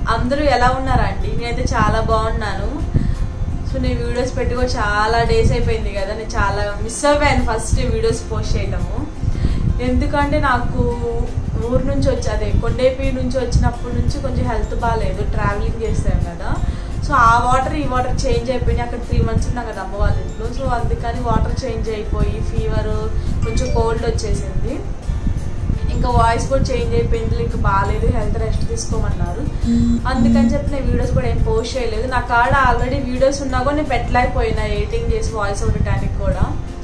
అందరూ ఎలా ఉన్నారండి నేనైతే చాలా బాగున్నాను సో నేను వీడియోస్ పెట్టి కూడా చాలా డేస్ అయిపోయింది కదా నేను చాలా మిస్ అయిపోయాను ఫస్ట్ వీడియోస్ పోస్ట్ చేయడము ఎందుకంటే నాకు ఊరు నుంచి వచ్చి అదే కొండేపి నుంచి వచ్చినప్పటి నుంచి కొంచెం హెల్త్ బాగాలేదు ట్రావెలింగ్ చేస్తాను కదా సో ఆ వాటర్ ఈ వాటర్ చేంజ్ అయిపోయినాయి అక్కడ త్రీ మంత్స్ ఉన్నా కదా అమ్మ వాళ్ళ ఇంట్లో సో అందుకని వాటర్ చేంజ్ అయిపోయి ఫీవర్ కొంచెం కోల్డ్ వచ్చేసింది ఇంకా వాయిస్ కూడా చేంజ్ అయిపోయింది ఇంకా బాగాలేదు హెల్త్ రెస్ట్ తీసుకోమన్నారు అందుకని చెప్పి నేను వీడియోస్ కూడా ఏం పోస్ట్ చేయలేదు నా కాడ ఆల్రెడీ వీడియోస్ ఉన్నా కూడా నేను పెట్టలేకపోయినా ఎడిటింగ్ చేసి వాయిస్ ఉండటానికి కూడా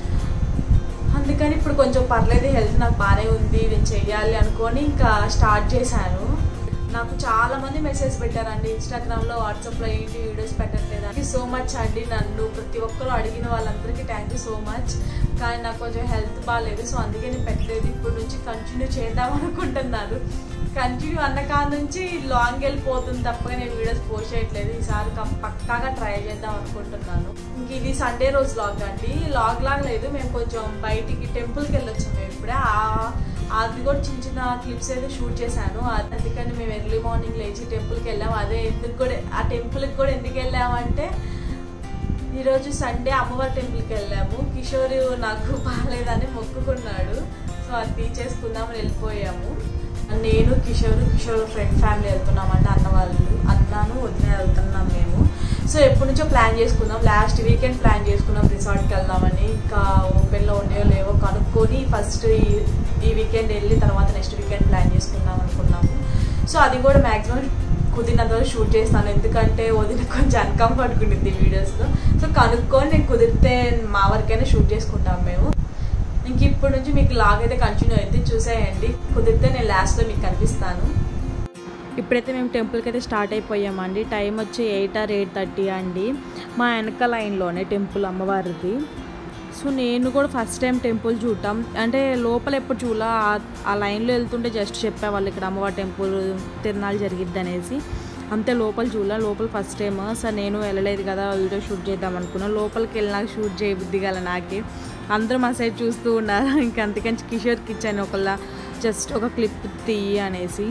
అందుకని ఇప్పుడు కొంచెం పర్లేదు హెల్త్ నాకు బాగానే ఉంది నేను చెయ్యాలి అనుకొని ఇంకా స్టార్ట్ చేశాను నాకు చాలా మంది మెసేజ్ పెట్టారండి ఇన్స్టాగ్రామ్లో వాట్సాప్లో ఏంటి వీడియోస్ పెట్టట్లేదు థ్యాంక్ యూ సో మచ్ అండి నన్ను ప్రతి ఒక్కరు అడిగిన వాళ్ళందరికీ థ్యాంక్ యూ సో మచ్ కానీ నాకు కొంచెం హెల్త్ బాగాలేదు సో అందుకే నేను పెట్టలేదు ఇప్పుడు నుంచి కంటిన్యూ చేద్దాం అనుకుంటున్నాను కంటిన్యూ అన్న కాడ నుంచి లాంగ్ వెళ్ళిపోతుంది తప్పగా నేను వీడియోస్ పోస్ట్ చేయట్లేదు ఈసారి కం- పక్కాగా ట్రై చేద్దాం అనుకుంటున్నాను ఇంక ఇది సండే రోజు లాగ్ అండి లాగ్ లాగ్ లేదు మేము కొంచెం బయటికి టెంపుల్కి వెళ్ళొచ్చాం మేము ఇప్పుడే ఆ- అది కూడా చిన్న చిన్న క్లిప్స్ అయితే షూట్ చేశాను అది అందుకని మేము ఎర్లీ మార్నింగ్ లేచి టెంపుల్కి వెళ్ళాం అదే ఎందుకు కూడా ఆ టెంపుల్కి కూడా ఎందుకు వెళ్ళామంటే ఈరోజు సండే అమ్మవారి టెంపుల్కి వెళ్ళాము కిషోర్ నాకు బాగాలేదని మొక్కుకున్నాడు సో అది తీసేసుకుందామని వెళ్ళిపోయాము నేను కిషోర్ కిషోర్ ఫ్రెండ్ ఫ్యామిలీ వెళ్తున్నాం అంటే అన్న వాళ్ళు అన్నాను వదిన వెళ్తున్నాం మేము సో ఎప్పటి నుంచో ప్లాన్ చేసుకుందాం లాస్ట్ వీకెండ్ ప్లాన్ చేసుకున్నాం రిసార్ట్కి వెళ్దామని ఇంకా ఓపెన్లో ఉన్నాయో లేవో కనుక్కొని ఫస్ట్ ఈ ఈ వీకెండ్ వెళ్ళి తర్వాత నెక్స్ట్ వీకెండ్ ప్లాన్ చేసుకుందాం అనుకున్నాము సో అది కూడా మ్యాక్సిమం కుదిరినంత వరకు షూట్ చేస్తాను ఎందుకంటే వదిన కొంచెం అన్కంఫర్ట్గా ఉండింది వీడియోస్లో సో కనుక్కొని నేను కుదిరితే మా వరకైనా షూట్ చేసుకుంటాం మేము ఇంక ఇప్పటి నుంచి మీకు లాగ్ అయితే కంటిన్యూ అయితే చూసేయండి కుదిరితే నేను లాస్ట్లో మీకు కనిపిస్తాను ఇప్పుడైతే మేము టెంపుల్కి అయితే స్టార్ట్ అయిపోయామండి టైం వచ్చి ఎయిట్ ఆర్ ఎయిట్ థర్టీ అండి మా వెనక లైన్లోనే టెంపుల్ అమ్మవారిది సో నేను కూడా ఫస్ట్ టైం టెంపుల్ చూడటం అంటే లోపల ఎప్పుడు చూడాల ఆ లైన్లో వెళ్తుంటే జస్ట్ చెప్పేవాళ్ళు ఇక్కడ అమ్మవారి టెంపుల్ తిరణాలు జరిగిద్ది అనేసి అంతే లోపల చూడాల లోపల ఫస్ట్ టైం సార్ నేను వెళ్ళలేదు కదా వీడియో షూట్ చేద్దాం అనుకున్నా లోపలికి వెళ్ళినాక షూట్ చేయబుద్ది గల నాకే అందరూ మా సైడ్ చూస్తూ ఉన్నారు ఇంకా అందుకని కిషోర్కి ఇచ్చాను ఒకళ్ళ జస్ట్ ఒక క్లిప్ తీయి అనేసి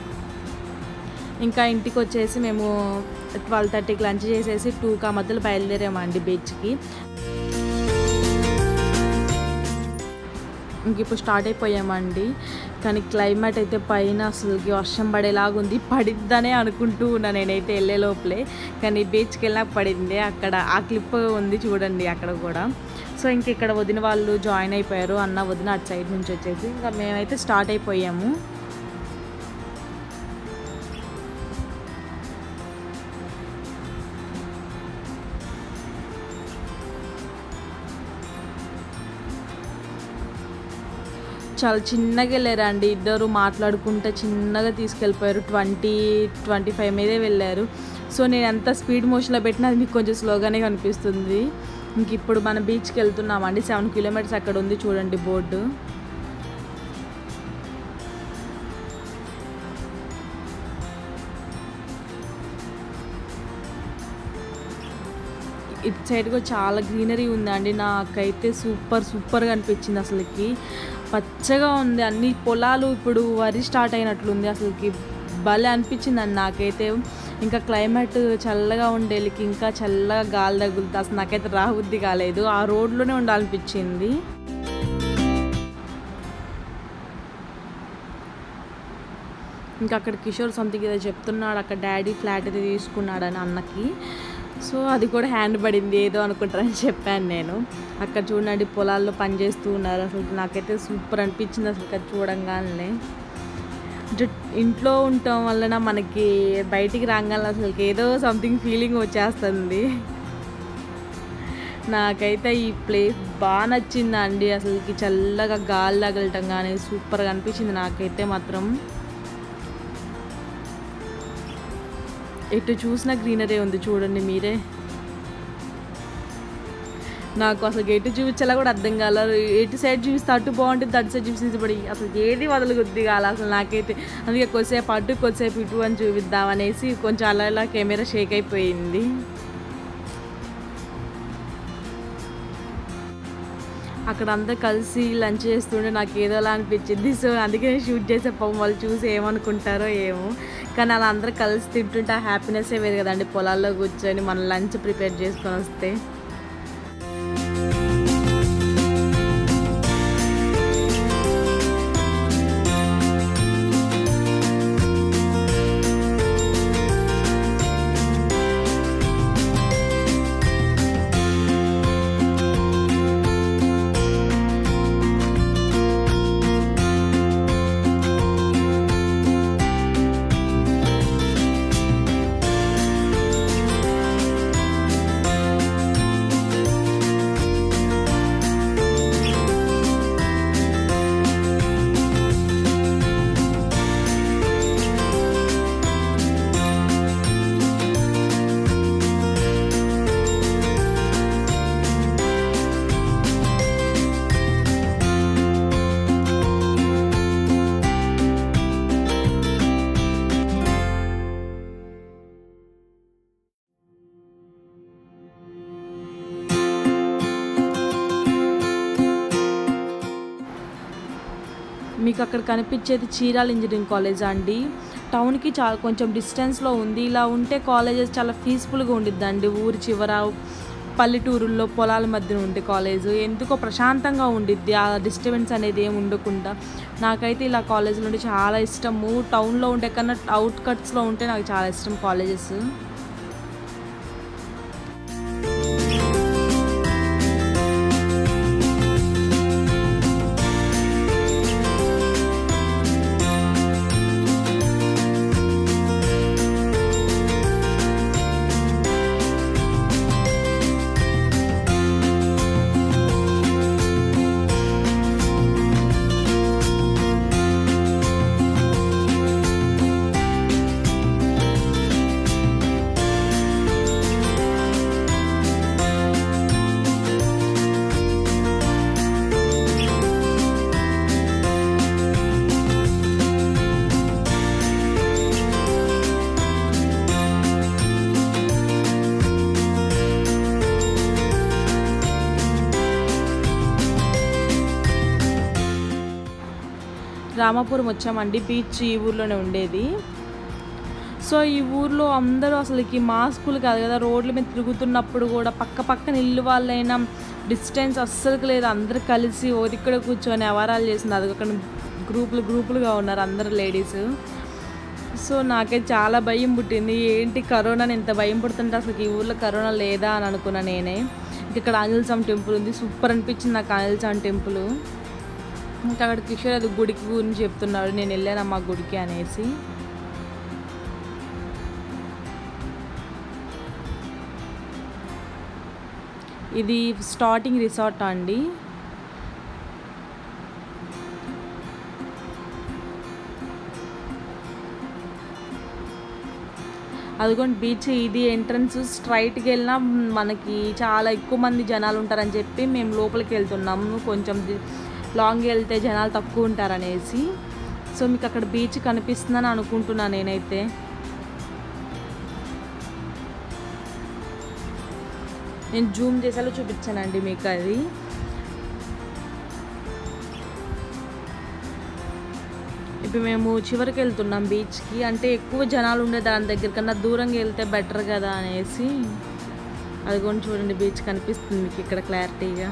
ఇంకా ఇంటికి వచ్చేసి మేము ట్వెల్వ్ థర్టీకి లంచ్ చేసేసి టూకి ఆ మధ్యలో బయలుదేరామండి బీచ్కి ఇంక ఇప్పుడు స్టార్ట్ అయిపోయామండి కానీ క్లైమేట్ అయితే పైన అసలుకి వర్షం పడేలాగా ఉంది పడిద్దనే అనుకుంటూ ఉన్నా నేనైతే వెళ్ళే లోపలే కానీ బీచ్కి వెళ్ళాక పడింది అక్కడ ఆ క్లిప్ ఉంది చూడండి అక్కడ కూడా సో ఇంక ఇక్కడ వదిన వాళ్ళు జాయిన్ అయిపోయారు అన్న వదిన అటు సైడ్ నుంచి వచ్చేసి ఇంకా మేమైతే స్టార్ట్ అయిపోయాము చాలా చిన్నగా వెళ్ళారండి ఇద్దరు మాట్లాడుకుంటే చిన్నగా తీసుకెళ్ళిపోయారు ట్వంటీ ట్వంటీ ఫైవ్ మీదే వెళ్ళారు సో నేను ఎంత స్పీడ్ మోషన్లో పెట్టినా అది మీకు కొంచెం స్లోగానే కనిపిస్తుంది ఇంక ఇప్పుడు మన బీచ్కి వెళ్తున్నామండి సెవెన్ కిలోమీటర్స్ అక్కడ ఉంది చూడండి బోర్డు ఇటు సైడ్ కూడా చాలా గ్రీనరీ ఉందండి నాకైతే సూపర్ సూపర్గా అనిపించింది అసలుకి పచ్చగా ఉంది అన్ని పొలాలు ఇప్పుడు వరి స్టార్ట్ అయినట్లుంది అసలుకి భలే అనిపించింది అండి నాకైతే ఇంకా క్లైమేట్ చల్లగా ఉండేళ్ళకి ఇంకా చల్లగా గాలి తగులుతుంది అసలు నాకైతే రాబుద్ది కాలేదు ఆ రోడ్లోనే ఉండాలనిపించింది ఇంకా అక్కడ కిషోర్ సంథింగ్ ఏదో చెప్తున్నాడు అక్కడ డాడీ ఫ్లాట్ అయితే తీసుకున్నాడని అన్నకి సో అది కూడా హ్యాండ్ పడింది ఏదో అనుకుంటారని చెప్పాను నేను అక్కడ చూడండి పొలాల్లో పని చేస్తూ ఉన్నారు అసలు నాకైతే సూపర్ అనిపించింది అసలు అది చూడంగానే అంటే ఇంట్లో ఉండటం వలన మనకి బయటికి రాగానే అసలు ఏదో సంథింగ్ ఫీలింగ్ వచ్చేస్తుంది నాకైతే ఈ ప్లేస్ బాగా నచ్చిందండి అసలుకి చల్లగా గాలి తగలటం కానీ సూపర్గా అనిపించింది నాకైతే మాత్రం ఎటు చూసిన గ్రీనరీ ఉంది చూడండి మీరే నాకు అసలు ఎటు చూపించాలా కూడా అర్థం కాల ఎటు సైడ్ చూపిస్తే అటు బాగుంటుంది అటు సైడ్ చూపిస్తే పడి అసలు ఏది వదలగుద్ది కాల అసలు నాకైతే అందుకే కొద్దిసేపు అటు కొద్దిసేపు ఇటు అని చూపిద్దాం అనేసి కొంచెం అలా ఇలా కెమెరా షేక్ అయిపోయింది అక్కడ అందరు కలిసి లంచ్ చేస్తుంటే నాకు ఏదోలా అనిపించింది సో అందుకే నేను షూట్ చేసే పాపం వాళ్ళు చూసి ఏమనుకుంటారో ఏమో కానీ అలా అందరూ కలిసి తింటుంటే ఆ హ్యాపీనెస్సే వేరు కదండి పొలాల్లో కూర్చొని మనం లంచ్ ప్రిపేర్ చేసుకొని వస్తే మీకు అక్కడ కనిపించేది చీరాల ఇంజనీరింగ్ కాలేజ్ అండి టౌన్కి చాలా కొంచెం డిస్టెన్స్లో ఉంది ఇలా ఉంటే కాలేజెస్ చాలా పీస్ఫుల్గా ఉండిద్దండి ఊరి చివర పల్లెటూరుల్లో పొలాల మధ్యన ఉండే కాలేజ్ ఎందుకో ప్రశాంతంగా ఉండిద్ది ఆ డిస్టర్బెన్స్ అనేది ఏమి ఉండకుండా నాకైతే ఇలా కాలేజీలు ఉంటే చాలా ఇష్టము టౌన్లో ఉండే కన్నా అవుట్ కట్స్లో ఉంటే నాకు చాలా ఇష్టం కాలేజెస్ రామాపురం వచ్చామండి బీచ్ ఈ ఊర్లోనే ఉండేది సో ఈ ఊర్లో అందరూ అసలుకి మాస్కులు కాదు కదా రోడ్ల మీద తిరుగుతున్నప్పుడు కూడా పక్క పక్కన ఇల్లు వాళ్ళైనా డిస్టెన్స్ అస్సలు లేదు అందరు కలిసి ఓరిక్కడ కూర్చొని అవరాలు చేసింది అది అక్కడ గ్రూపులు గ్రూపులుగా ఉన్నారు అందరు లేడీస్ సో నాకైతే చాలా భయం పుట్టింది ఏంటి కరోనా ఇంత భయం పుడుతుంటే అసలు ఈ ఊర్లో కరోనా లేదా అని అనుకున్నా నేనే ఇక్కడ ఆంజనేయ స్వామి టెంపుల్ ఉంది సూపర్ అనిపించింది నాకు ఆంజనేయ స్వామి టెంపుల్ ఇంకా అక్కడ కిషోర్ అది గుడికి గురించి చెప్తున్నాడు నేను వెళ్ళానమ్మా గుడికి అనేసి ఇది స్టార్టింగ్ రిసార్ట్ అండి అదిగోండి బీచ్ ఇది ఎంట్రన్స్ స్ట్రైట్కి వెళ్ళినా మనకి చాలా ఎక్కువ మంది జనాలు ఉంటారని చెప్పి మేము లోపలికి వెళ్తున్నాము కొంచెం ది- లాంగ్ వెళ్తే జనాలు తక్కువ ఉంటారనేసి సో మీకు అక్కడ బీచ్ కనిపిస్తుందని అనుకుంటున్నాను నేనైతే నేను జూమ్ చేసేలా చూపించానండి మీకు అది ఇప్పుడు మేము చివరికి వెళ్తున్నాం బీచ్కి అంటే ఎక్కువ జనాలు ఉండే దాని దగ్గర కన్నా దూరంగా వెళ్తే బెటర్ కదా అనేసి అది కూడా చూడండి బీచ్ కనిపిస్తుంది మీకు ఇక్కడ క్లారిటీగా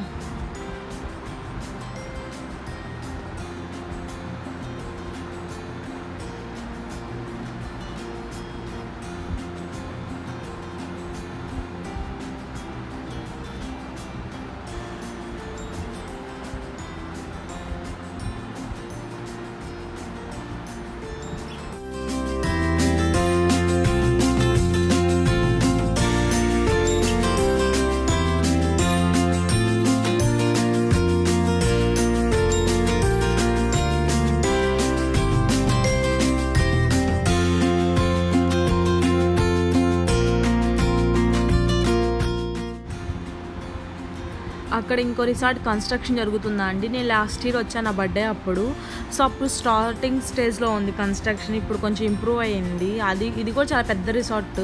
అక్కడ ఇంకో రిసార్ట్ కన్స్ట్రక్షన్ జరుగుతుందా అండి నేను లాస్ట్ ఇయర్ వచ్చాను నా బర్త్డే అప్పుడు సో అప్పుడు స్టార్టింగ్ స్టేజ్లో ఉంది కన్స్ట్రక్షన్ ఇప్పుడు కొంచెం ఇంప్రూవ్ అయ్యింది అది ఇది కూడా చాలా పెద్ద రిసార్ట్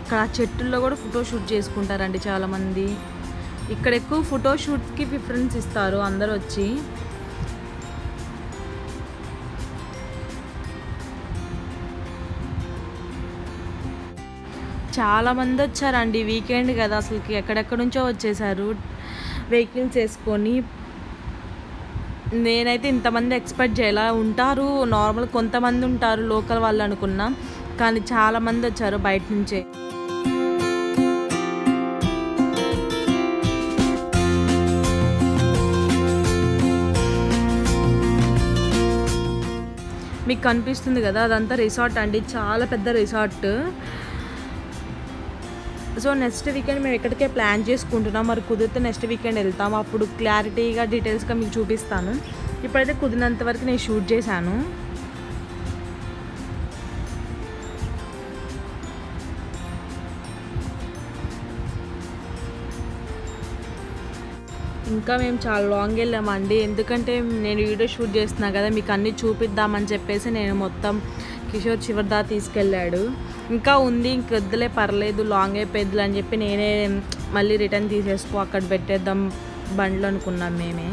అక్కడ ఆ చెట్టుల్లో కూడా ఫోటో షూట్ చేసుకుంటారండి చాలామంది ఇక్కడ ఎక్కువ ఫోటో షూట్కి ప్రిఫరెన్స్ ఇస్తారు అందరు వచ్చి చాలా మంది వచ్చారండి వీకెండ్ కదా అసలుకి ఎక్కడెక్కడ నుంచో వచ్చేసారు వెహికల్స్ వేసుకొని నేనైతే ఇంతమంది ఎక్స్పెక్ట్ చేయాల ఉంటారు నార్మల్ కొంతమంది ఉంటారు లోకల్ వాళ్ళు అనుకున్నా కానీ చాలా మంది వచ్చారు బయట నుంచే మీకు కనిపిస్తుంది కదా అదంతా రిసార్ట్ అండి చాలా పెద్ద రిసార్ట్ సో నెక్స్ట్ వీకెండ్ మేము ఎక్కడికే ప్లాన్ చేసుకుంటున్నాం మరి కుదిరితే నెక్స్ట్ వీకెండ్ వెళ్తాం అప్పుడు క్లారిటీగా డీటెయిల్స్గా మీకు చూపిస్తాను ఇప్పుడైతే కుదిరినంత వరకు నేను షూట్ చేశాను ఇంకా మేము చాలా లాంగ్ వెళ్ళామండి ఎందుకంటే నేను వీడియో షూట్ చేస్తున్నా కదా మీకు అన్నీ చూపిద్దామని చెప్పేసి నేను మొత్తం కిషోర్ చివరిదా తీసుకెళ్ళాడు ఇంకా ఉంది ఇంక వద్దులే పర్లేదు లాంగ్ అయిపోద్దులే అని చెప్పి నేనే మళ్ళీ రిటర్న్ తీసేసుకో అక్కడ పెట్టేద్దాం బండ్లు అనుకున్నాం మేమే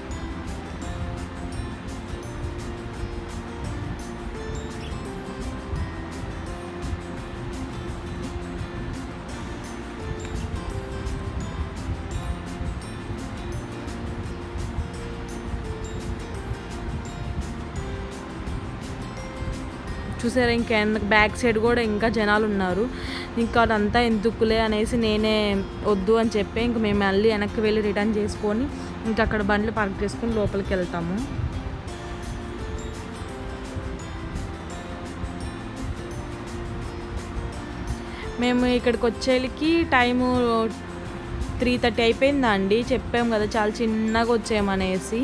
చూసారా ఇంకా బ్యాక్ సైడ్ కూడా ఇంకా జనాలు ఉన్నారు ఇంకా అదంతా ఎందుకులే అనేసి నేనే వద్దు అని చెప్పి ఇంక మేము మళ్ళీ వెనక్కి వెళ్ళి రిటర్న్ చేసుకొని ఇంకా అక్కడ బండ్లు పార్క్ చేసుకొని లోపలికి వెళ్తాము మేము ఇక్కడికి వచ్చేకి టైము త్రీ థర్టీ అయిపోయిందా అండి చెప్పాము కదా చాలా చిన్నగా వచ్చామనేసి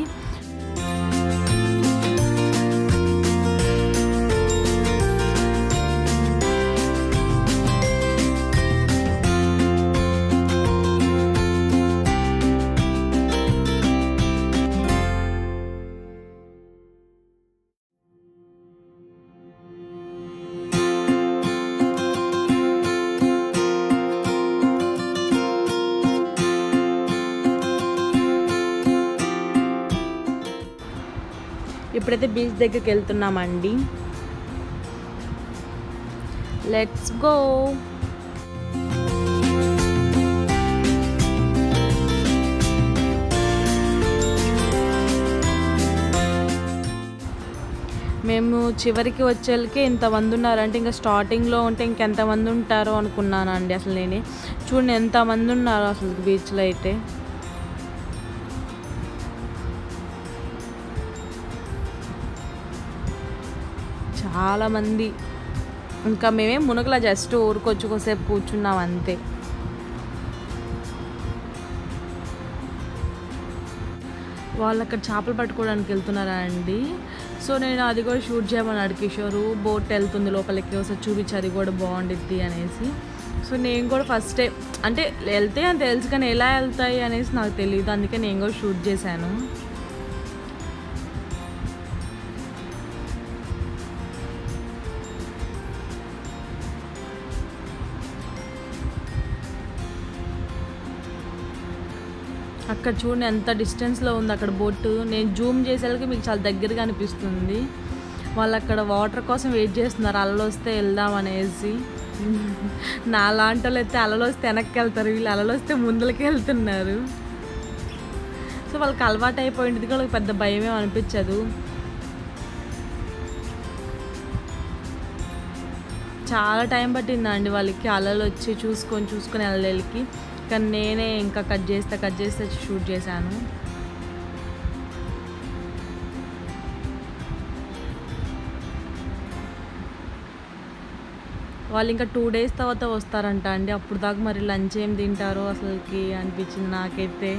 ఇప్పుడైతే బీచ్ దగ్గరికి వెళ్తున్నామండి లెట్స్ గో మేము చివరికి వచ్చేళ్ళకి ఇంతమంది ఉన్నారంటే ఇంకా స్టార్టింగ్లో ఉంటే ఇంకెంతమంది ఉంటారో అనుకున్నానండి అసలు నేనే చూడండి ఎంతమంది ఉన్నారు అసలు బీచ్లో అయితే చాలా మంది ఇంకా మేమే మునగల జస్ట్ ఊరికొచ్చి కొద్దిసేపు కూర్చున్నాం అంతే వాళ్ళు అక్కడ చేపలు పట్టుకోవడానికి వెళ్తున్నారా అండి సో నేను అది కూడా షూట్ చేయమన్నాడు కిషోరు బోట్ వెళ్తుంది లోపలికి ఒకసారి చూపించి అది కూడా బాగుండిద్ది అనేసి సో నేను కూడా ఫస్ట్ డే అంటే వెళ్తే అని తెలుసు కానీ ఎలా వెళ్తాయి అనేసి నాకు తెలియదు అందుకే నేను కూడా షూట్ చేశాను అక్కడ చూడండి ఎంత డిస్టెన్స్లో ఉంది అక్కడ బోటు నేను జూమ్ చేసేసరికి మీకు చాలా దగ్గరగా అనిపిస్తుంది వాళ్ళు అక్కడ వాటర్ కోసం వెయిట్ చేస్తున్నారు అలలు వస్తే వెళ్దాం అనేసి నా లాంటి వాళ్ళు అయితే అలలు వస్తే వెనక్కి వెళ్తారు వీళ్ళు అలలు వస్తే ముందలకి వెళ్తున్నారు సో వాళ్ళకి అలవాటు అయిపోయింది కూడా వాళ్ళకి పెద్ద భయమేం అనిపించదు చాలా టైం పట్టిందండి వాళ్ళకి అలలు వచ్చి చూసుకొని చూసుకొని వెళ్ళడానికి కానీ నేనే ఇంకా కట్ చేస్తే కట్ చేస్తే షూట్ చేశాను వాళ్ళు ఇంకా టూ డేస్ తర్వాత వస్తారంట అండి అప్పుడు దాకా మరి లంచ్ ఏం తింటారో అసలుకి అనిపించింది నాకైతే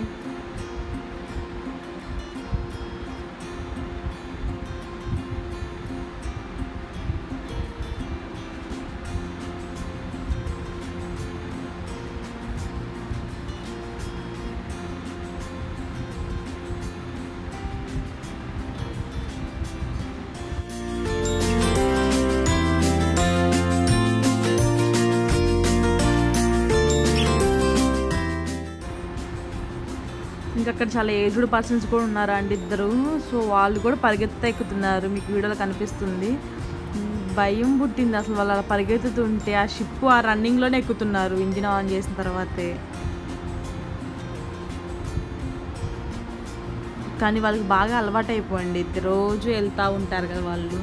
ఇక్కడ చాలా ఏజ్డ్ పర్సన్స్ కూడా ఉన్నారు అండి ఇద్దరు సో వాళ్ళు కూడా పరిగెత్తుతా ఎక్కుతున్నారు మీకు వీడియోలో కనిపిస్తుంది ఉమ్, భయం పుట్టింది అసలు వాళ్ళు అలా పరిగెత్తుతుంటే ఆ షిప్ ఆ రన్నింగ్లోనే ఎక్కుతున్నారు ఇంజిన్ ఆన్ చేసిన తర్వాతే కానీ వాళ్ళకి బాగా అలవాటు అయిపోయింది రోజు వెళ్తూ ఉంటారు కదా వాళ్ళు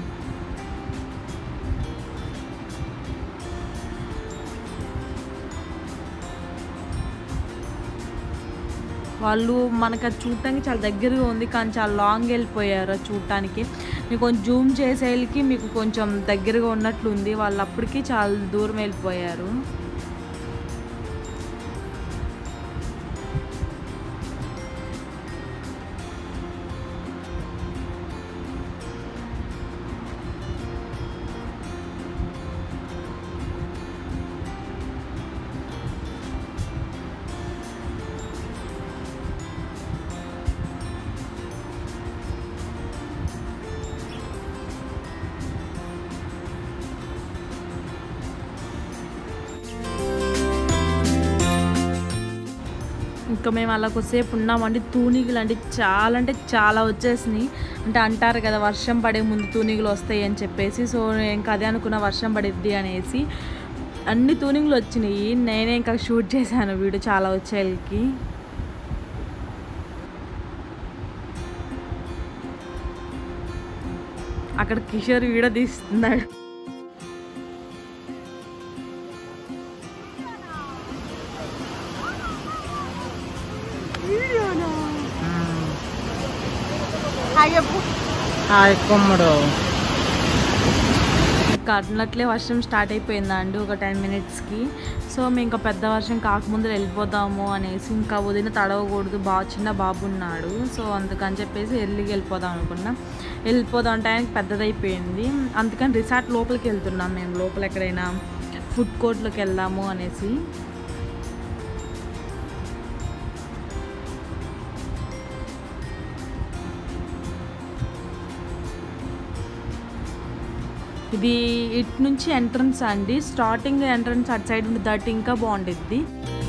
వాళ్ళు మనకు అది చూడటానికి చాలా దగ్గరగా ఉంది కానీ చాలా లాంగ్ వెళ్ళిపోయారు అది చూడటానికి మీకు కొంచెం జూమ్ చేసేళ్ళకి మీకు కొంచెం దగ్గరగా ఉన్నట్లు ఉంది వాళ్ళు అప్పటికి చాలా దూరం వెళ్ళిపోయారు ఇంకా మేము అలా కొద్దిసేపు ఉన్నామండి తూనిగులు అంటే చాలా అంటే చాలా వచ్చేసినాయి అంటే అంటారు కదా వర్షం పడే ముందు తూనిగులు వస్తాయి అని చెప్పేసి సో నేను ఇంకా అదే అనుకున్న వర్షం పడిద్ది అనేసి అన్ని తూనిగులు వచ్చినాయి నేనే ఇంకా షూట్ చేశాను వీడియో చాలా వచ్చేళ్ళకి అక్కడ కిషోర్ వీడియో తీస్తున్నాడు హాయ్ కొమ్ముడు ఇంకా అట్లట్లే వర్షం స్టార్ట్ అయిపోయిందా అండి ఒక టెన్ మినిట్స్కి సో మేము ఇంకా పెద్ద వర్షం కాకముందు వెళ్ళిపోదాము అనేసి ఇంకా వదిన తడవకూడదు బా చిన్న బాబు ఉన్నాడు సో అందుకని చెప్పేసి ఎర్లీకి వెళ్ళిపోదాం అనుకున్నాం వెళ్ళిపోదాం టైంకి పెద్దదైపోయింది అందుకని రిసార్ట్ లోపలికి వెళ్తున్నాం మేము లోపల ఎక్కడైనా ఫుడ్ కోర్ట్లోకి వెళ్దాము అనేసి ఇది ఇటు నుంచి ఎంట్రన్స్ అండి స్టార్టింగ్ ఎంట్రన్స్ అటు సైడ్ ఉండి దట్ ఇంకా బాగుండిద్ది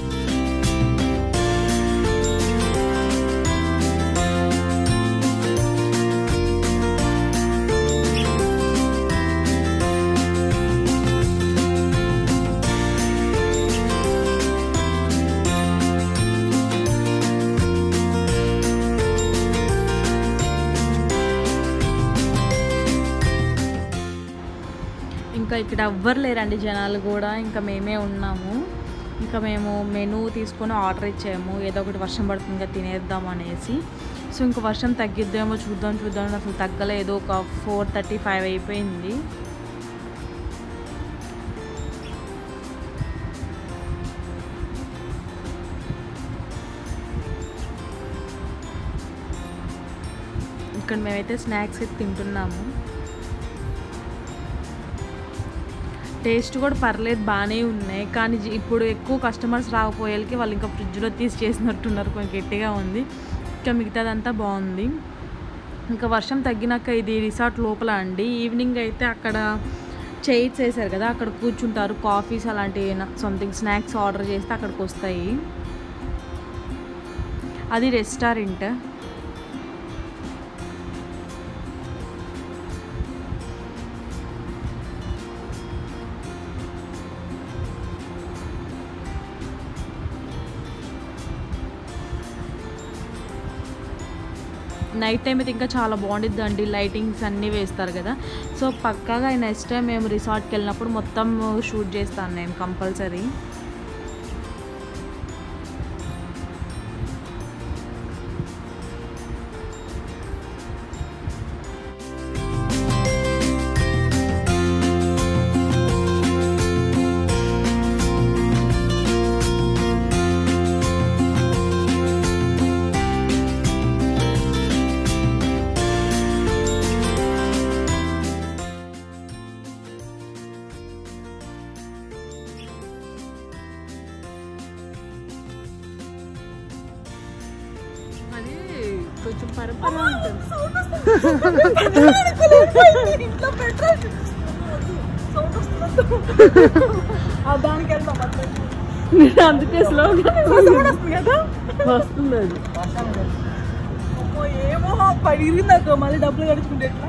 ఇంకా ఇక్కడ ఎవ్వరు లేరండి జనాలు కూడా ఇంకా మేమే ఉన్నాము ఇంకా మేము మెనూ తీసుకొని ఆర్డర్ ఇచ్చాము ఏదో ఒకటి వర్షం పడుతుంది కదా తినేద్దాం అనేసి సో ఇంకా వర్షం తగ్గిద్దేమో చూద్దాం చూద్దాం అని అసలు తగ్గలేదు ఒక ఫోర్ థర్టీ ఫైవ్ అయిపోయింది ఇక్కడ మేమైతే స్నాక్స్ అయితే తింటున్నాము టేస్ట్ కూడా పర్లేదు బాగానే ఉన్నాయి కానీ జి- ఇప్పుడు ఎక్కువ కస్టమర్స్ రాకపోయేకి వాళ్ళు ఇంకా ఫ్రిడ్జ్లో తీసి చేసినట్టున్నారు కొంచెం గట్టిగా ఉంది ఇంకా మిగతాదంతా బాగుంది ఇంకా వర్షం తగ్గినాక ఇది రిసార్ట్ లోపల అండి ఈవినింగ్ అయితే అక్కడ చైర్స్ వేసారు కదా అక్కడ కూర్చుంటారు కాఫీస్ అలాంటి సంథింగ్ స్నాక్స్ ఆర్డర్ చేస్తే అక్కడికి వస్తాయి అది రెస్టారెంట్ నైట్ టైం అయితే ఇంకా చాలా బాగుండిద్ది అండి లైటింగ్స్ అన్నీ వేస్తారు కదా సో పక్కాగా నెక్స్ట్ టైం మేము రిసార్ట్కి వెళ్ళినప్పుడు మొత్తం షూట్ చేస్తాను నేను కంపల్సరీ అది కొంచెం పరపర ఉంటుంది దానికి వెళ్తాం మీరు అందుకే స్లోగా కదా వస్తుంది అది అమ్మో, ఏమో పడిగిందాక మళ్ళీ డబ్బులు గడుచుకుంటే ఎట్లా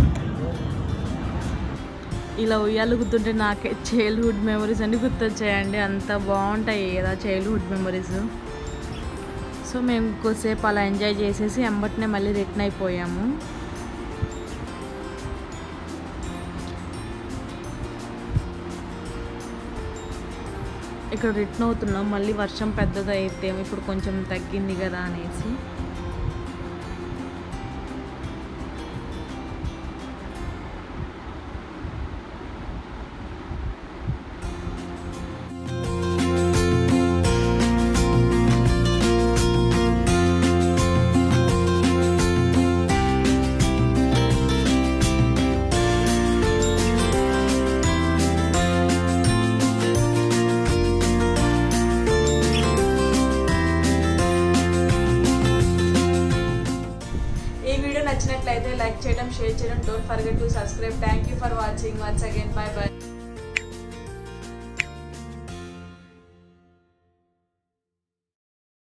ఇలా ఉయ్యాలు గుర్తుంటే నాకే చైల్డ్హుడ్ మెమరీస్ అన్ని గుర్తొచ్చాయండి అంత బాగుంటాయి కదా చైల్డ్హుడ్ మెమరీస్ సో మేము కొద్దిసేపు అలా ఎంజాయ్ చేసేసి ఎంబటినే మళ్ళీ రిటర్న్ అయిపోయాము ఇక్కడ రిటర్న్ అవుతున్నాం మళ్ళీ వర్షం పెద్దది అయితే ఇప్పుడు కొంచెం తగ్గింది కదా అనేసి ఈ వీడియో నచ్చినట్లయితే లైక్ చేయడం షేర్ చేయడం don't forget to subscribe thank you for watching once again bye by